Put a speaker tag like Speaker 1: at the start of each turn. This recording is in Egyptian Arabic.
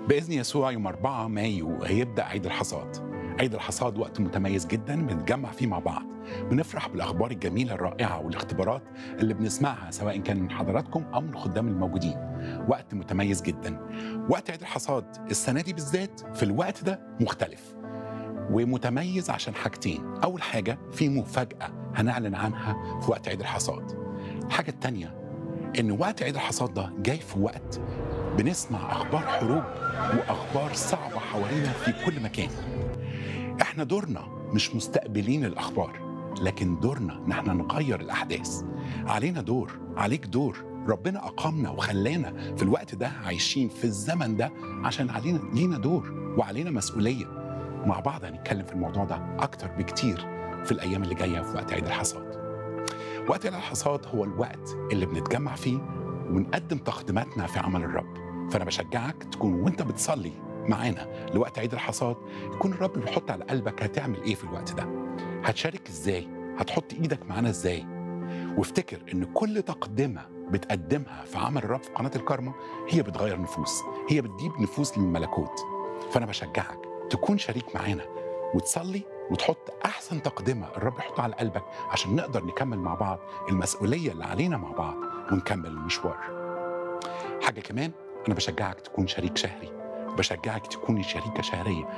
Speaker 1: بإذن يسوع يوم 4 مايو هيبدأ عيد الحصاد عيد الحصاد وقت متميز جدا بنتجمع فيه مع بعض بنفرح بالأخبار الجميلة الرائعة والاختبارات اللي بنسمعها سواء كان من حضراتكم أو من الخدام الموجودين وقت متميز جدا وقت عيد الحصاد السنة دي بالذات في الوقت ده مختلف ومتميز عشان حاجتين أول حاجة في مفاجأة هنعلن عنها في وقت عيد الحصاد الحاجة التانية إن وقت عيد الحصاد ده جاي في وقت بنسمع أخبار حروب وأخبار صعبة حوالينا في كل مكان إحنا دورنا مش مستقبلين الأخبار لكن دورنا إن إحنا نغير الأحداث علينا دور عليك دور ربنا أقامنا وخلانا في الوقت ده عايشين في الزمن ده عشان علينا لينا دور وعلينا مسؤولية مع بعض هنتكلم في الموضوع ده أكتر بكتير في الأيام اللي جاية في وقت عيد الحصاد وقت عيد الحصاد هو الوقت اللي بنتجمع فيه ونقدم تقديماتنا في عمل الرب فأنا بشجعك تكون وانت بتصلي معانا لوقت عيد الحصاد يكون الرب بيحط على قلبك هتعمل ايه في الوقت ده هتشارك ازاي هتحط ايدك معانا ازاي وافتكر ان كل تقدمه بتقدمها في عمل الرب في قناه الكارما هي بتغير نفوس هي بتجيب نفوس للملكوت فانا بشجعك تكون شريك معانا وتصلي وتحط احسن تقدمه الرب يحطها على قلبك عشان نقدر نكمل مع بعض المسؤوليه اللي علينا مع بعض ونكمل المشوار حاجه كمان انا بشجعك تكون شريك شهري بشجعك تكوني شريكه شهريه